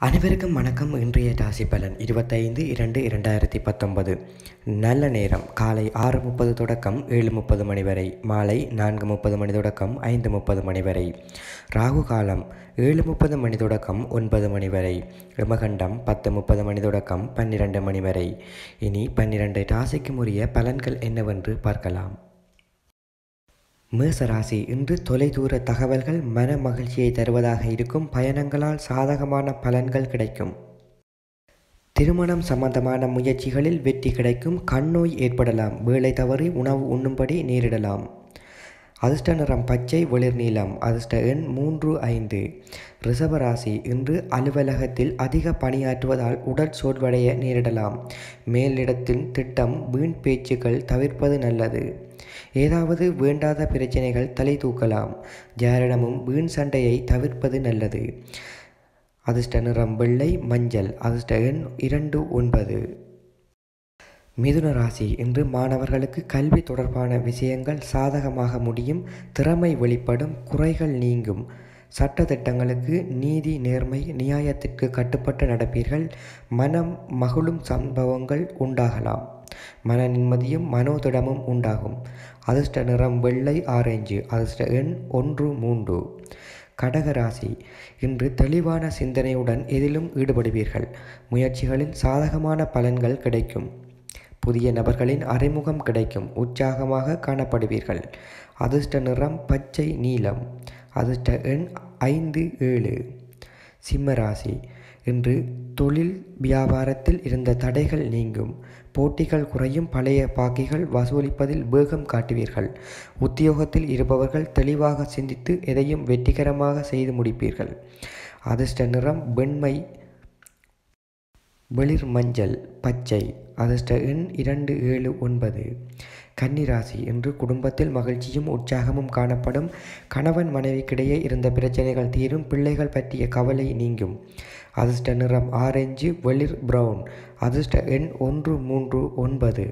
அனைவருக்கும் வணக்கம் இன்றைய ராசி பலன் இருபத்தைந்து இரண்டு இரண்டாயிரத்தி பத்தொன்பது நல்ல நேரம் காலை ஆறு முப்பது தொடக்கம் ஏழு முப்பது மணி வரை மாலை நான்கு முப்பது மணி தொடக்கம் ஐந்து முப்பது மணி வரை ராகு காலம் ஏழு முப்பது மணி தொடக்கம் ஒன்பது மணி வரை யமகண்டம் பத்து முப்பது மணி தொடக்கம் பன்னிரண்டு மணி வரை இனி பன்னிரண்டு ராசிக்கும் உரிய பலன்கள் என்னவென்று பார்க்கலாம் மேசராசி இன்று தொலைதூர தகவல்கள் மன மகிழ்ச்சியை தருவதாக இருக்கும் பயணங்களால் சாதகமான பலன்கள் கிடைக்கும் திருமணம் சம்பந்தமான முயற்சிகளில் வெற்றி கிடைக்கும் கண்ணோய் ஏற்படலாம் வேலை தவறி உணவு உண்ணும்படி நேரிடலாம் அதிர்ஷ்ட நிறம் பச்சை வெளிர் நீலம் அதிர்ஷ்ட எண் மூன்று ஐந்து ரிஷபராசி இன்று அலுவலகத்தில் அதிக பணியாற்றுவதால் உடல் சோர்வடைய நேரிடலாம் மேலிடத்தின் திட்டம் வீண் பேச்சுக்கள் தவிர்ப்பது நல்லது ஏதாவது வேண்டாத பிரச்சனைகள் தலை தூக்கலாம் யாரிடமும் வீண் சண்டையை தவிர்ப்பது நல்லது அதிர்ஷ்ட நிறம் வெள்ளை மஞ்சள் அதிர்ஷ்ட எண் இரண்டு ஒன்பது மிதுன ராசி இன்று மாணவர்களுக்கு கல்வி தொடர்பான விஷயங்கள் சாதகமாக முடியும் திறமை வெளிப்படும் குறைகள் நீங்கும் சட்ட திட்டங்களுக்கு நீதி நேர்மை நியாயத்திற்கு கட்டுப்பட்டு நடப்பீர்கள் மனம் மகிழும் சம்பவங்கள் உண்டாகலாம் மன நிம்மதியும் மனோதிடமும் உண்டாகும் அதிர்ஷ்ட நிறம் வெள்ளை ஆரஞ்சு அதிர்ஷ்ட எண் ஒன்று மூன்று கடகராசி இன்று தெளிவான சிந்தனையுடன் எதிலும் ஈடுபடுவீர்கள் முயற்சிகளில் சாதகமான பலன்கள் கிடைக்கும் புதிய நபர்களின் அறிமுகம் கிடைக்கும் உற்சாகமாக காணப்படுவீர்கள் அதிர்ஷ்ட நிறம் பச்சை நீலம் அதிர்ஷ்ட எண் ஐந்து ஏழு சிம்மராசி இன்று தொழில் வியாபாரத்தில் இருந்த தடைகள் நீங்கும் போட்டிகள் குறையும் பழைய பாக்கிகள் வசூலிப்பதில் வேகம் காட்டுவீர்கள் உத்தியோகத்தில் இருப்பவர்கள் தெளிவாக சிந்தித்து எதையும் வெற்றிகரமாக செய்து முடிப்பீர்கள் அதிர்ஷ்ட நிறம் வெண்மை வெளிர் மஞ்சள் பச்சை அதிர்ஷ்ட எண் இரண்டு ஏழு ஒன்பது கன்னிராசி இன்று குடும்பத்தில் மகிழ்ச்சியும் உற்சாகமும் காணப்படும் கணவன் மனைவிக்கிடையே இருந்த பிரச்சனைகள் தீரும் பிள்ளைகள் பற்றிய கவலை நீங்கும் அதிர்ஷ்ட நிறம் ஆரஞ்சு வெளிர் பிரவுன் அதிர்ஷ்ட எண் ஒன்று மூன்று ஒன்பது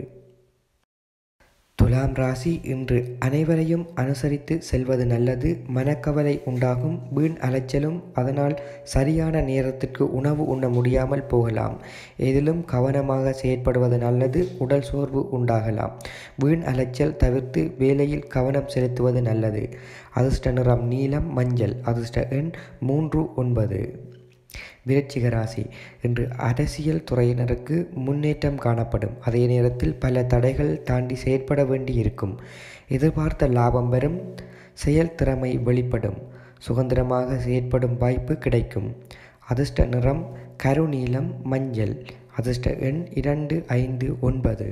துலாம் ராசி இன்று அனைவரையும் அனுசரித்து செல்வது நல்லது மனக்கவலை உண்டாகும் வீண் அலைச்சலும் அதனால் சரியான நேரத்திற்கு உணவு உண்ண முடியாமல் போகலாம் எதிலும் கவனமாக செயற்படுவது நல்லது உடல் சோர்வு உண்டாகலாம் வீண் அலைச்சல் தவிர்த்து வேலையில் கவனம் செலுத்துவது நல்லது அதிர்ஷ்ட நிறம் நீலம் மஞ்சள் அதிர்ஷ்ட எண் மூன்று ஒன்பது விருச்சிக ராசி இன்று அரசியல் துறையினருக்கு முன்னேற்றம் காணப்படும் அதே நேரத்தில் பல தடைகள் தாண்டி செயற்பட வேண்டி இருக்கும் எதிர்பார்த்த லாபம் வரும் செயல் திறமை வெளிப்படும் சுதந்திரமாக செயற்படும் வாய்ப்பு கிடைக்கும் அதிர்ஷ்ட நிறம் கருநீலம் மஞ்சள் அதிர்ஷ்ட எண் இரண்டு ஐந்து ஒன்பது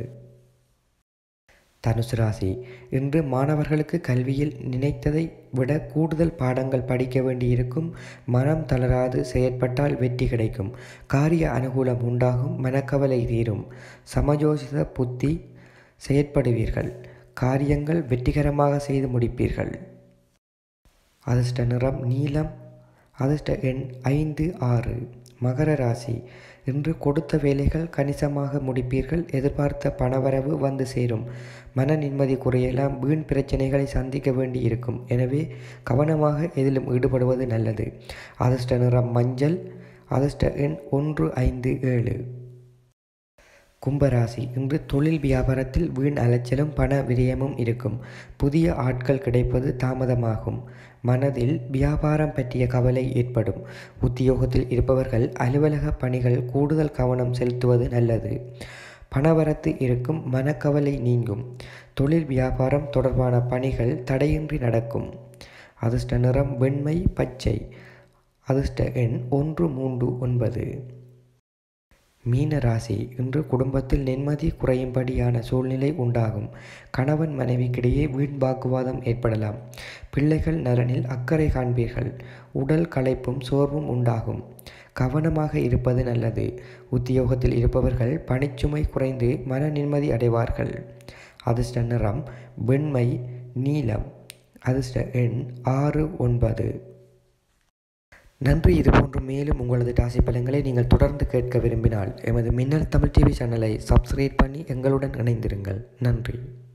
தனுசு ராசி இன்று மாணவர்களுக்கு கல்வியில் நினைத்ததை விட கூடுதல் பாடங்கள் படிக்க வேண்டியிருக்கும் மனம் தளராது செயற்பட்டால் வெற்றி கிடைக்கும் காரிய அனுகூலம் உண்டாகும் மனக்கவலை தீரும் சமயோசித புத்தி செயற்படுவீர்கள் காரியங்கள் வெற்றிகரமாக செய்து முடிப்பீர்கள் அதிர்ஷ்ட நிறம் நீலம் அதிர்ஷ்ட எண் ஐந்து ஆறு மகர ராசி இன்று கொடுத்த வேலைகள் கணிசமாக முடிப்பீர்கள் எதிர்பார்த்த பணவரவு வந்து சேரும் மன நிம்மதி குறையலாம் வீண் பிரச்சனைகளை சந்திக்க வேண்டி இருக்கும் எனவே கவனமாக எதிலும் ஈடுபடுவது நல்லது அதிர்ஷ்ட நிறம் மஞ்சள் அதிர்ஷ்ட எண் ஒன்று ஐந்து ஏழு கும்பராசி இன்று தொழில் வியாபாரத்தில் வீண் அலைச்சலும் பண விரயமும் இருக்கும் புதிய ஆட்கள் கிடைப்பது தாமதமாகும் மனதில் வியாபாரம் பற்றிய கவலை ஏற்படும் உத்தியோகத்தில் இருப்பவர்கள் அலுவலக பணிகள் கூடுதல் கவனம் செலுத்துவது நல்லது பணவரத்து இருக்கும் மனக்கவலை நீங்கும் தொழில் வியாபாரம் தொடர்பான பணிகள் தடையின்றி நடக்கும் அதிர்ஷ்ட நிறம் வெண்மை பச்சை அதிர்ஷ்ட எண் ஒன்று மூன்று ஒன்பது மீன ராசி இன்று குடும்பத்தில் நிம்மதி குறையும்படியான சூழ்நிலை உண்டாகும் கணவன் மனைவிக்கிடையே வீண் வாக்குவாதம் ஏற்படலாம் பிள்ளைகள் நலனில் அக்கறை காண்பீர்கள் உடல் களைப்பும் சோர்வும் உண்டாகும் கவனமாக இருப்பது நல்லது உத்தியோகத்தில் இருப்பவர்கள் பணிச்சுமை குறைந்து மன நிம்மதி அடைவார்கள் அதிர்ஷ்ட நிறம் வெண்மை நீலம் அதிர்ஷ்ட எண் ஆறு ஒன்பது நன்றி இதுபோன்று மேலும் உங்களது ராசி பலன்களை நீங்கள் தொடர்ந்து கேட்க விரும்பினால் எமது மின்னல் தமிழ் டிவி சேனலை சப்ஸ்கிரைப் பண்ணி எங்களுடன் இணைந்திருங்கள் நன்றி